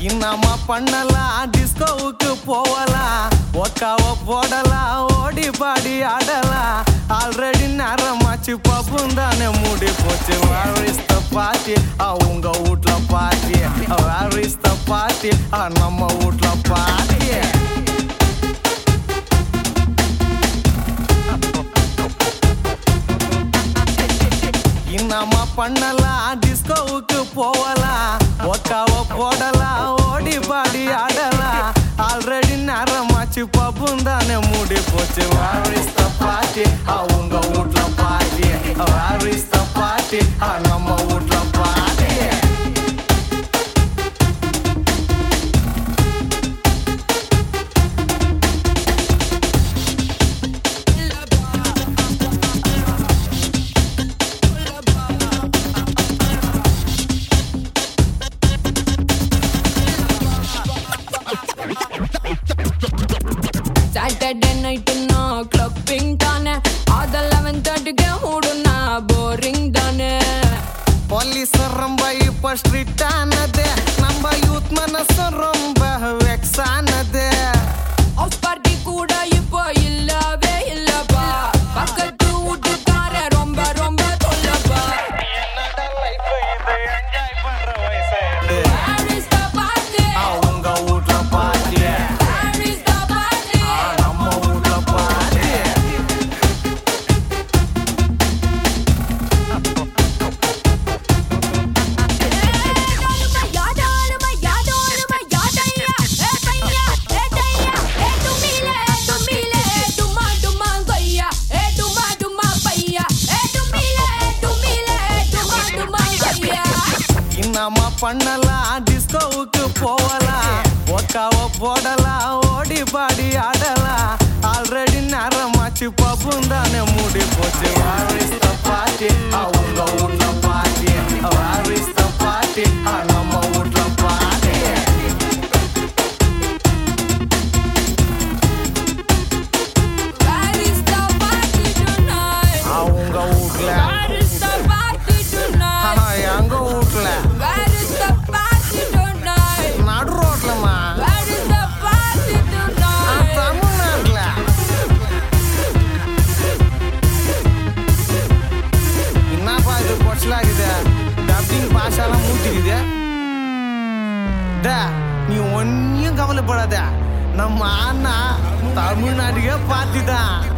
இன்னமா பண்ணலாம் டிஸ்கோவுக்கு போகலாம் ஒக்காவ போடலாம் ஓடி பாடி ஆடலாம் ஆல்ரெடி நேரமாச்சு பப்பும் தானே மூடி போச்சு வேரிஸ்த பாட்டி உங்க வீட்ல பாட்டி வேரிஸ்த பாட்டி நம்ம வீட்ல பாட்டி இன்னமா பண்ணலாம் டிஸ்கோவுக்கு போகலாம் ஒக்காவ போடலாம் ஓடி பாடி ஆடலாம் ஆல்ரெடி நேரமாச்சு பப்பும் தானே மூடி போச்சு வாரிஸ்த பாட்டி அவங்க வீட்ல பாட்டி வாரிஸ்த பாட்டி நம்ம வீட்ல பாட்டி சாட்டர்டே நைட்டுனா கிளப்பிங் தானே அது லெவன் தேர்ட்டிக்கு மூடுனா போரிங் தானே போலீஸ் ரொம்ப இப்ப ஸ்ட்ரிக்ட் ஆனது நம்ம யூத் மனசு ரொம்ப வெக்ஸ் ஆனது ஆஃப் பார்ட்டி கூட இப்போ இல்லவே இல்லப்பா பக்கத்து வீட்டுக்கார ரொம்ப ரொம்ப தொல்லப்பா Where is the party? அவங்க வீட்ல பாட்டி Where is the party? நம்ம வீட்ல பாட்டி யாதானுமா யாதானுமா யாதையா ஏ பையா ஏ தையா ஏ துமிலே துமிலே துமா துமா கையா ஏ துமா துமா பையா ஏ துமிலே துமிலே துமா துமா கையா இன்னமா பண்ணலாம் டிஸ்கோவுக்கு போகலாம் ஒக்காவ போடலாம் ஓடி பாடி ஆடலாம் ஆல்ரெடி நேரமாச்சு பப்பும் தானே மூடி போச்சு வாரிஸ்த பாட்டி அவங்க வீட்ல பாட்டி வாரிஸ்த பாட்டி நம்ம வீட்ல பாட்டி Where is the party tonight? அவங்க வீட்ல Where is the party tonight? ஆனா எங்க வீட்ல Where is the party tonight? நடு ரோட்லமா Where is the party tonight? தமிழ்நாட்டுல என்னப்பா இது கொச்சலாகுது டப்பிங் பாஷாலாம் மூத்திக்குது டே, நீ ஒன்னும் கவலைப்படாத நம்ம அண்ணா தமிழ்நாட்டுக்கே பார்த்துதான்